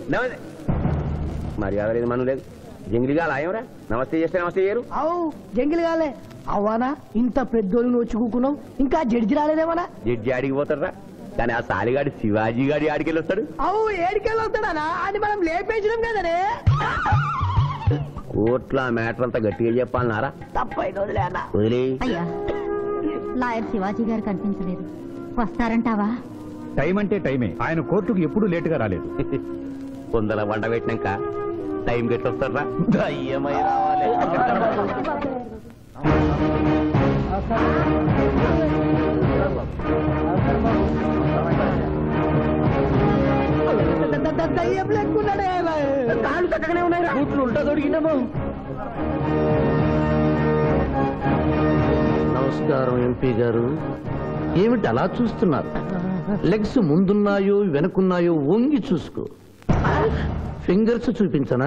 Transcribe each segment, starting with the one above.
నమస్తే మర్యాద లేదు మనం లేదు జంగిలిగా లాయంరా నమస్తే చేస్తే నమస్తే చేయరు అవు జంగిల్ కాలే అవ్వానా ఇంత పెద్దోళ్ళు వచ్చి కూకున్నావు ఇంకా జడ్జి రాలేదేమన్నా జడ్జి ఆడికి పోతారా కానీ ఆ సాలిగాడి శివాజీ గాడి ఆడికి వెళ్ళి వస్తాడు అవు ఏడికెళ్ళి వస్తాడనా అని మనం లేపేసినాం కదనే కోర్టులో ఆ మ్యాటర్ అంతా గట్టిగా చెప్పాలన్నారా తప్పైన వదిలే అన్న వదిలే అయ్యా లాయర్ శివాజీ గారు కనిపించలేదు వస్తారంటావా టైం అంటే టైమే ఆయన కోర్టుకు ఎప్పుడూ లేటుగా రాలేదు పొందల వంట పెట్టినాక టైం గట్టి వస్తారా దయ్యమై రావాలి దయ్యం లెక్కున్నాడే కాళ్ళు చక్కగానే ఉన్నాయి కూతురు ఉంటా దొరికినాము నమస్కారం ఎంపీ గారు ఏమిటి అలా చూస్తున్నారు లెగ్స్ ముందున్నాయో వెనుకున్నాయో వంగి చూసుకో ఫింగర్స్ చూపించనా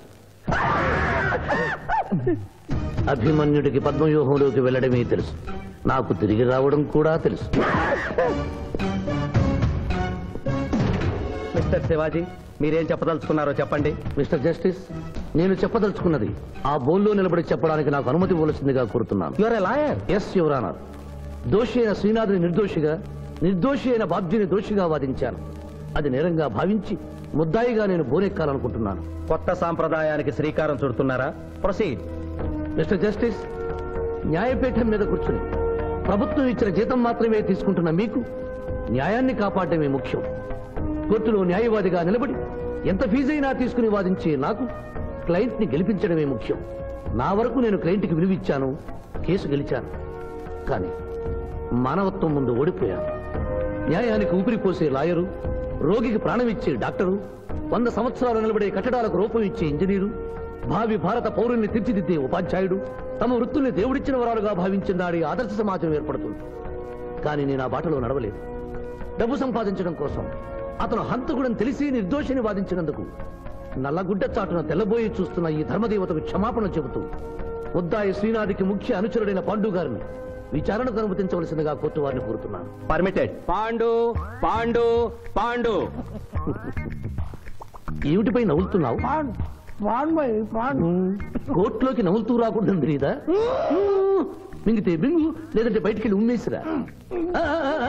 అభిమన్యుడికి పద్మవ్యూహంలోకి వెళ్ళడమే తెలుసు నాకు తిరిగి రావడం కూడా తెలుసు మిస్టర్ శివాజీ మీరేం చెప్పదలుచుకున్నారో చెప్పండి మిస్టర్ జస్టిస్ నేను చెప్పదలుచుకున్నది ఆ బోన్లో నిలబడి చెప్పడానికి నాకు అనుమతి ఇవ్వవలసిందిగా కోరుతున్నాను యువర్ లాయర్ ఎస్ యువరానర్ దోషి అయిన శ్రీనాథుని నిర్దోషిగా నిర్దోషి అయిన బాబ్జీని దోషిగా వాదించాను అది నేరంగా భావించి ముద్దాయిగా నేను బోనెక్కాలనుకుంటున్నాను కొత్త సాంప్రదాయానికి శ్రీకారం చుడుతున్నారా ప్రొసీడ్ మిస్టర్ జస్టిస్ న్యాయపీఠం మీద కూర్చుని ప్రభుత్వం ఇచ్చిన జీతం మాత్రమే తీసుకుంటున్న మీకు న్యాయాన్ని కాపాడటమే ముఖ్యం కోర్టులో న్యాయవాదిగా నిలబడి ఎంత ఫీజైనా తీసుకుని వాదించే నాకు క్లయింట్ ని గెలిపించడమే ముఖ్యం నా వరకు నేను క్లయింట్కి విలువిచ్చాను కేసు గెలిచాను కానీ మానవత్వం ముందు ఓడిపోయాను న్యాయానికి ఊపిరిపోసే లాయరు రోగికి ప్రాణం ఇచ్చే డాక్టరు వంద సంవత్సరాలు నిలబడే కట్టడాలకు రూపం ఇచ్చే ఇంజనీరు భావి భారత పౌరుల్ని తీర్చిదిద్దే ఉపాధ్యాయుడు తమ వృత్తుల్ని దేవుడిచ్చిన వరాలుగా భావించిన నాడి ఆదర్శ సమాజం ఏర్పడుతుంది కానీ నేను ఆ బాటలో నడవలేదు డబ్బు సంపాదించడం కోసం అతను హంతకుడని తెలిసి నిర్దోషిని వాదించినందుకు నల్లగుడ్డ చాటున తెల్లబోయి చూస్తున్న ఈ ధర్మదేవతకు క్షమాపణ చెబుతూ ముద్దాయి శ్రీనాథికి ముఖ్య అనుచరుడైన పాండు గారిని విచారణకు అనుమతించవలసిందిగా కోర్టు వారిని కోరుతున్నాను పర్మిటెడ్ పాండు పాండు పాండు ఏమిటిపై నవ్వులుతున్నావు పాండ్ పాండ్ బై పాండ్ కోర్టులోకి నవ్వులుతూ రాకుండా తెలీదా మింగితే బింగు లేదంటే బయటికి వెళ్ళి ఉమ్మేసిరా ఆ, ఆ, ఆ.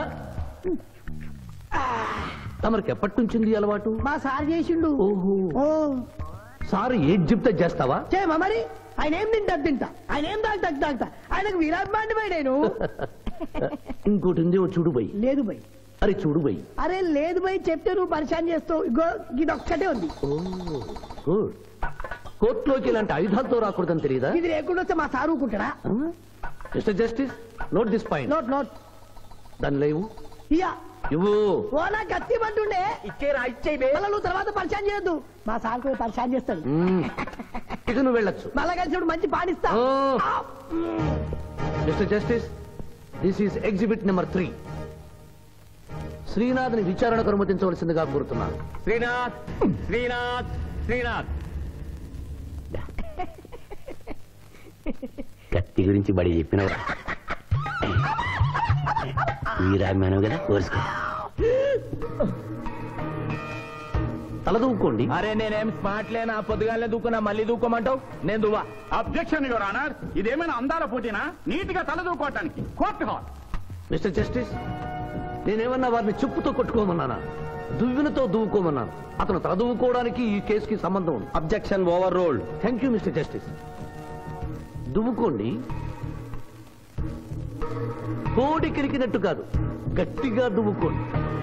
తమరికి ఎప్పటి నుంచింది ఈ అలవాటు మా సార్ చేసిండు ఓహో ఓ సార్ ఏది చెప్తే చేస్తావా చేయమా మరి ఆయన ఏం తింటా తింటా ఆయన ఏం తాగుతా తాగుతా ఆయనకు విరాట్ బాండి పోయి నేను ఇంకోటి ఉంది ఓ చూడు బై లేదు బై అరే చూడు బై అరే లేదు బై చెప్తే నువ్వు పరిశాన్ చేస్తావు ఇగో ఇది ఒక్కటే ఉంది ఓ గుడ్ కోర్టులోకి ఇలాంటి ఆయుధాలతో రాకూడదని తెలియదా ఇది లేకుండా వస్తే మా సార్ ఊరుకుంటాడా mister justice note this point note note దాని లేవు ఇయ్యా ఇవ్వు ఓ నా కత్తి పట్టుండే ఇచ్చేరా ఇచ్చేయి మళ్ళా నువ్వు తర్వాత పరిశాన్ చేయొద్దు మా సార్ కూడా పరిశాన్ చేస్తాడు మ్మ్. ఇక నువ్వు వెళ్ళొచ్చు మళ్ళా కలిసి మంచి పాడిస్తా ఓ. ఆ. Mister justice this is exhibit number three శ్రీనాథ్ని విచారణకు అనుమతించవలసిందిగా కోరుతున్నాను శ్రీనాథ్ శ్రీనాథ్ శ్రీనాథ్ కత్తి గురించి బడి చెప్పినవా వీరాభిమానం కదా కోరుసుకో తలదూకోండి అరే నేనేం స్మార్ట్ లేనా పొద్దుగానే దూకున్నా మళ్ళీ దూకోమంటావు నేను దువ్వా అబ్జెక్షన్ యువర్ ఆనర్ ఇదేమైనా అందాల పోటీనా నీట్ గా తలదూకోవటానికి కోర్టు హాల్ మిస్టర్ జస్టిస్ నేనేమన్నా వారిని చెప్పుతో కొట్టుకోమన్నానా దువ్వెనతో దువ్వుకోమన్నాను అతను తల దువ్వుకోవడానికి ఈ కేసుకి సంబంధం ఉంది objection overruled thank you mister justice దువ్వుకోండి కోడి కిరికినట్టు కాదు గట్టిగా దువ్వుకోండి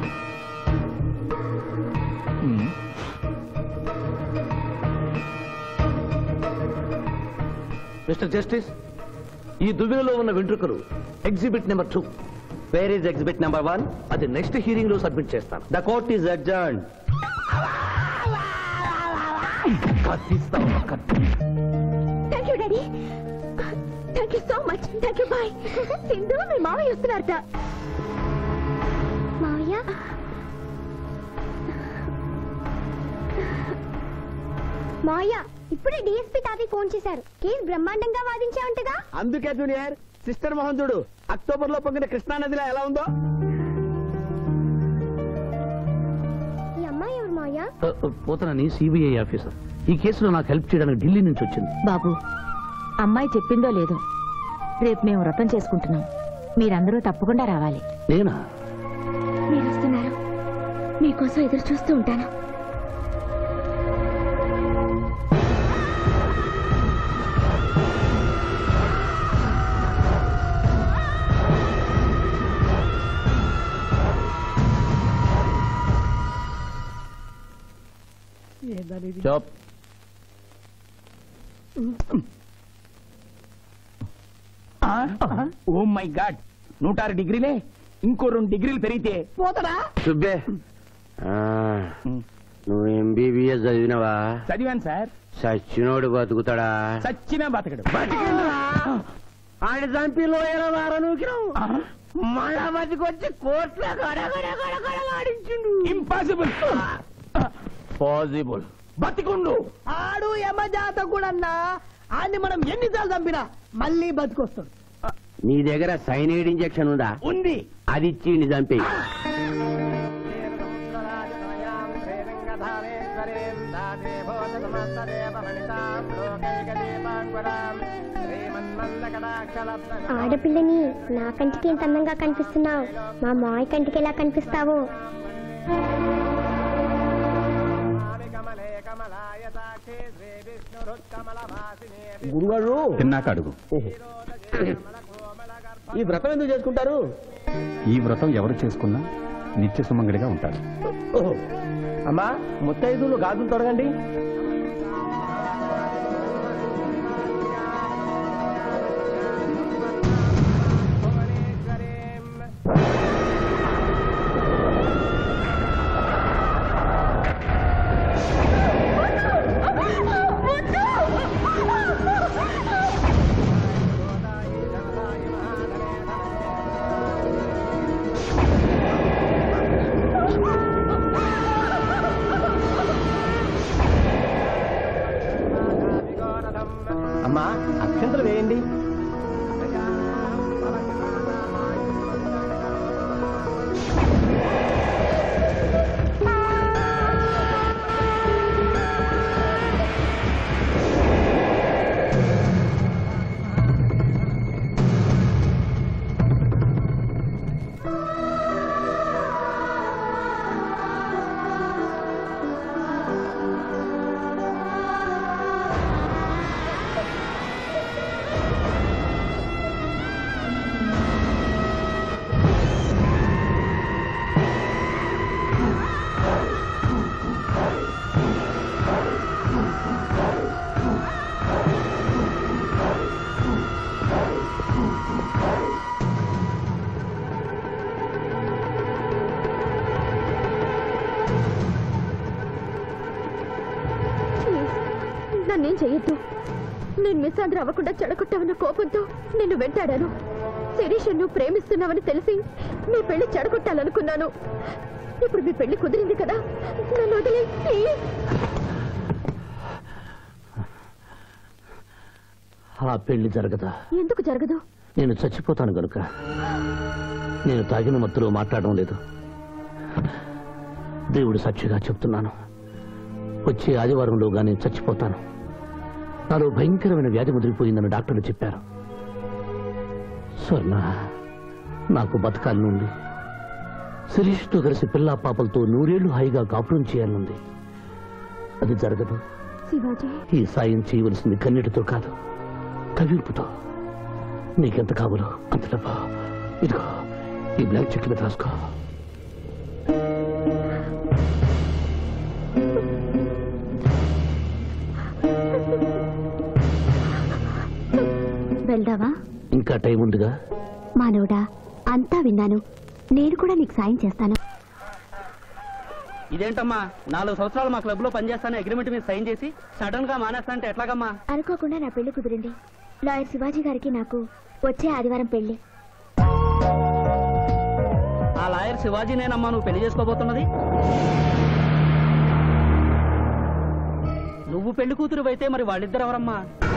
మిస్టర్ జస్టిస్ ఈ దువ్వెనలో ఉన్న వెంట్రుకలు exhibit number two where is exhibit number one అది నెక్స్ట్ హీరింగ్ లో సబ్మిట్ చేస్తాను the court is adjourn thank you daddy thank you so much thank you bye Sindhu మీ మావయ్య వస్తున్నారట మావయ్య మావయ్య ఇప్పుడే డిఎస్పీ తాతయ్య ఫోన్ చేశారు కేసు బ్రహ్మాండంగా వాదించావంటగా అందుకే జూనియర్ సిస్టర్ మోహన్ చూడు అక్టోబర్ లో పొంగిన కృష్ణా నదిలో ఎలా ఉందో ఈ అమ్మాయి ఎవరు మావయ్య ఆ, ఆ, పోతనని సిబిఐ ఆఫీసర్ ఈ కేసులో నాకు హెల్ప్ చేయడానికి ఢిల్లీ నుంచి వచ్చింది బాబు అమ్మాయి చెప్పిందో లేదో రేపు మేము వ్రతం చేసుకుంటున్నాం మీరందరూ తప్పకుండా రావాలి నేనా మీరు వస్తున్నారు మీకోసం ఎదురు చూస్తూ ఉంటాను ఏందనేది చాప్ ఓ మై గాడ్ నూట ఆరు డిగ్రీలే ఇంకో రెండు డిగ్రీలు పెరిగితే పోతాడా సుబ్బే ఆ, నువ్వు ఎంబీబీఎస్ చదివినవా చదివాను సార్ సచ్చినోడు బతుకుతాడా చచ్చినా బతకడు ఆయన చంపి లోయల వారనూకినావు మళ్ళా బతికొచ్చి కోట్ల ఆడించిండు ఇంపాసిబుల్ పాసిబుల్ బతికుండు ఆడు యమజాత కూడా అన్నా ఆడిని మనం ఎన్నిసార్లు చంపినా మళ్ళీ బతికొస్తాడు నీ దగ్గర సైనైడ్ ఇంజెక్షన్ ఉందా ఉంది అది ఇచ్చి చంపి ఆడపిల్లని నా కంటికి ఎంత అందంగా కనిపిస్తున్నావు మా మాయ కంటికి ఎలా కనిపిస్తావు గురుగారు తిన్నాక అడుగు ఈ వ్రతం ఎందుకు చేసుకుంటారు ఈ వ్రతం ఎవరు చేసుకున్నా నిత్య సుమంగడిగా ఉంటారు అమ్మా ముత్తైదులు గాజులు తొడగండి అమ్మా అక్షంతలు వేయండి నన్నేం చెయ్యొద్దు నేను మిస్సాంధ్ర అవ్వకుండా చెడగొట్టావన్న కోపంతో నిన్ను వెంటాడాను శిరీష్ నువ్వు ప్రేమిస్తున్నావని తెలిసి మీ పెళ్లి చెడగొట్టాలనుకున్నాను ఇప్పుడు మీ పెళ్లి కుదిరింది కదా నన్ను వదిలే ప్లీజ్ ఆ పెళ్లి జరగదా ఎందుకు జరగదు నేను చచ్చిపోతాను గనుక నేను తాగిన మత్తులో మాట్లాడడం లేదు దేవుడు సాక్షిగా చెప్తున్నాను వచ్చే ఆదివారంలోగా నేను చచ్చిపోతాను నాలో భయంకరమైన వ్యాధి ముదిరిపోయిందని డాక్టర్లు చెప్పారు స్వర్ణ నాకు బతకాలనుంది శిరీష్తో కలిసి పిల్లా పాపలతో నూరేళ్లు హాయిగా కాపురం చేయాలనుంది అది జరగదు శివాజీ ఈ సాయం చేయవలసింది కన్నీటితో కాదు కవింపుతో నీకెంత కావాలో అంత డబ్బా ఇదిగో ఈ బ్లాక్ చెక్ మీద రాసుకో వెళ్దావా ఇంకా టైం ఉందిగా మానవుడా అంతా విన్నాను నేను కూడా నీకు సాయం చేస్తాను ఇదేంటమ్మా నాలుగు సంవత్సరాలు మా క్లబ్ లో పనిచేస్తాను అగ్రిమెంట్ మీద సైన్ చేసి సడన్ గా మానేస్తానంటే ఎట్లాగమ్మా అనుకోకుండా నా పెళ్లి కుదిరింది లాయర్ శివాజీ గారికి నాకు వచ్చే ఆదివారం పెళ్లి ఆ లాయర్ శివాజీనేనమ్మా నువ్వు పెళ్లి చేసుకోబోతున్నది నువ్వు పెళ్లి కూతురు అయితే మరి వాళ్ళిద్దరు ఎవరమ్మా